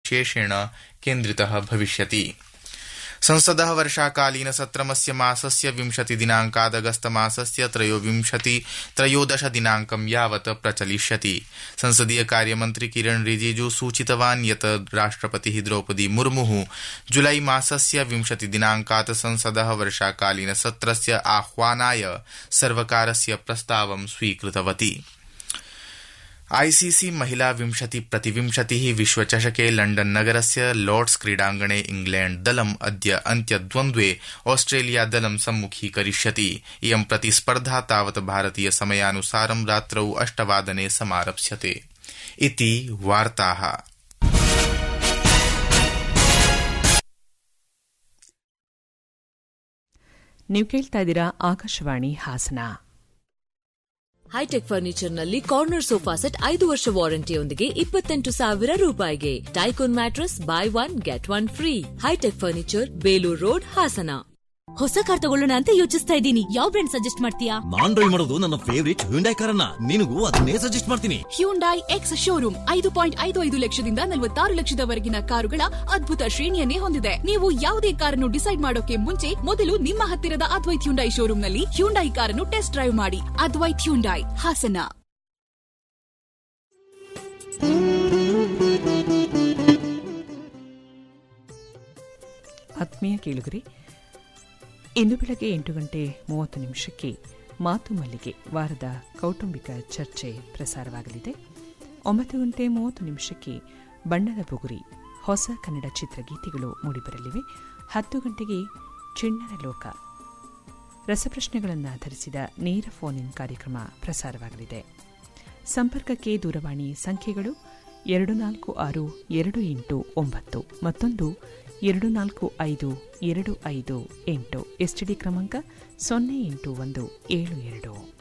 विशेषेण केन्द्रितः भविष्यति संसदः वर्षाकालीन सत्रमस्य मासस्य विंशति दिनाङ्कादगस्त मासस्य त्रयोविंशति त्रयोदश दिनाङ्कं यावत् प्रचलिष्यति संसदीय कार्यमन्त्री किरण रिजिजू सूचितवान् यत् राष्ट्रपतिः द्रौपदी मुर्मुः जुलाई मासस्य विंशति दिनाङ्कात् संसदः वर्षाकालीन सत्रस्य आह्वानाय सर्वकारस्य प्रस्तावं स्वीकृतवती आईसीसी महिला विंशति प्रतिविंशतिः विश्वचषके लण्डन नगरस्य लॉर्ड्स क्रीडाङ्गणे इंग्लैण्ड दलम् अद्य अन्त्यद्वन्द्वे ऑस्ट्रेलिया दलं सम्मुखीकरिष्यति इयं प्रतिस्पर्धा तावत् भारतीय समयानुसारं रात्रौ अष्टवादने समारप्स्यते इति वार्ताः ನೀವು ಕೇಳ್ತಾ ಇದ್ದೀರಾ ಆಕಾಶವಾಣಿ ಹಾಸನ ಹೈಟೆಕ್ ಫರ್ನಿಚರ್ ನಲ್ಲಿ ಕಾರ್ನರ್ ಸೋಫಾ ಸೆಟ್ ಐದು ವರ್ಷ ವಾರಂಟಿಯೊಂದಿಗೆ ಇಪ್ಪತ್ತೆಂಟು ಸಾವಿರ ರೂಪಾಯಿಗೆ tycoon mattress buy one get one free hi tech furniture Belur road Hassan ಹೊಸ ಕಾರ್ ತಗೊಳ್ಳೋಣ ಅಂತ ಯೋಚಿಸ್ತಾ ಇದ್ದೀನಿ ಯಾವ ಬ್ರ್ಯಾಂಡ್ ಸಜೆಸ್ಟ್ ಮಾಡ್ತೀಯಾ ನಾನ್ ಡ್ರೈವ್ ಮಾಡೋದು ನನ್ನ ಫೇವರಿಟ್ ಹ್ಯುಂಡೈ ಕಾರನ್ನ ನಿನಗೂ ಅದನ್ನೇ ಸಜೆಸ್ಟ್ ಮಾಡ್ತೀನಿ ಹ್ಯುಂಡೈ ಎಕ್ಸ್ ಶೋರೂಮ್ ಐದು ಪಾಯಿಂಟ್ ಐದು ಐದು ಲಕ್ಷದಿಂದ ನಲವತ್ತಾರು ಲಕ್ಷದವರೆಗಿನ ಕಾರುಗಳ ಅದ್ಭುತ ಶ್ರೇಣಿಯನ್ನೇ ಹೊಂದಿದೆ ನೀವು ಯಾವುದೇ ಕಾರನ್ನು ಡಿಸೈಡ್ ಮಾಡೋಕೆ ಮುಂಚೆ ಮೊದಲು ನಿಮ್ಮ ಹತ್ತಿರದ ಅದ್ವೈತ್ ಹ್ಯುಂಡೈ ಶೋರೂಮ್ನಲ್ಲಿ ಹ್ಯುಂಡೈ ಕಾರನ್ನು ಟೆಸ್ಟ್ ಡ್ರೈವ್ ಮಾಡಿ ಅದ್ವೈತ್ ಹ್ಯುಂಡೈ ಹಾಸನ ಆತ್ಮೀಯ ಕೇಳುಗರೆ ಇಂದು ಬೆಳಗ್ಗೆ ಎಂಟು ಗಂಟೆ ಮೂವತ್ತು ನಿಮಿಷಕ್ಕೆ ಮಾತು ಮಲ್ಲಿಗೆ ವಾರದ ಕೌಟುಂಬಿಕ ಚರ್ಚೆ ಪ್ರಸಾರವಾಗಲಿದೆ ಒಂಬತ್ತು ಗಂಟೆ ಮೂವತ್ತು ನಿಮಿಷಕ್ಕೆ ಬಣ್ಣದ ಬುಗುರಿ ಹೊಸ ಕನ್ನಡ ಚಿತ್ರಗೀತೆಗಳು ಮೂಡಿಬರಲಿವೆ ಹತ್ತು ಗಂಟೆಗೆ ಚಿಣ್ಣರ ಲೋಕ ರಸಪ್ರಶ್ನೆಗಳನ್ನು ಆಧರಿಸಿದ ನೇರ ಫೋನ್ ಇನ್ ಕಾರ್ಯಕ್ರಮ ಪ್ರಸಾರವಾಗಲಿದೆ ಸಂಪರ್ಕಕ್ಕೆ ದೂರವಾಣಿ ಸಂಖ್ಯೆಗಳು ಎರಡು ನಾಲ್ಕು ಆರು ಎರಡು ಎಂಟು ಒಂಬತ್ತು ಮತ್ತೊಂದು ಎರಡು ನಾಲ್ಕು ಐದು ಎರಡು ಐದು ಎಂಟು ಎಸ್ಟಿಡಿ ಕ್ರಮಾಂಕ ಸೊನ್ನೆ ಎಂಟು ಒಂದು ಏಳು ಎರಡು